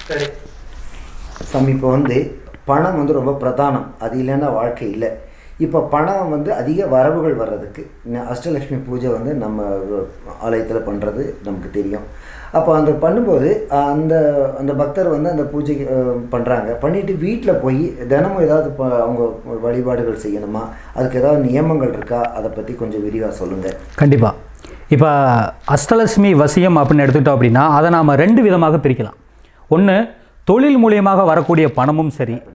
சரி சாமி இப்போ வந்து பணம் வந்து ரொம்ப பிரதானம் அது இல்லைன்னா வாழ்க்கை இல்லை இப்போ பணம் வந்து அதிக வரவுகள் வர்றதுக்கு ந- அஷ்டலக்ஷ்மி பூஜை வந்து நம்ம ஆலயத்தில் பண்ணுறது நமக்கு தெரியும் அப்போ அந்த பண்ணும்போது அஹ், அந்த அந்த பக்தர் வந்து அந்த பூஜை பண்ணுறாங்க பண்ணிட்டு வீட்டில் போய் தினமும் ஏதாவது ப- அவங்க வழிபாடுகள் செய்யணுமா அதுக்கு ஏதாவது நியமங்கள் இருக்கா அதை பற்றி கொஞ்சம் விரிவாக சொல்லுங்கள் கண்டிப்பாக இப்போ அஷ்டலட்சுமி வசியம் அப்படின்னு எடுத்துக்கிட்டோம் அப்படின்னா அதை நாம் ரெண்டு விதமாக பிரிக்கலாம் ஒன்று தொழில் மூலியமாக வரக்கூடிய பணமும் சரி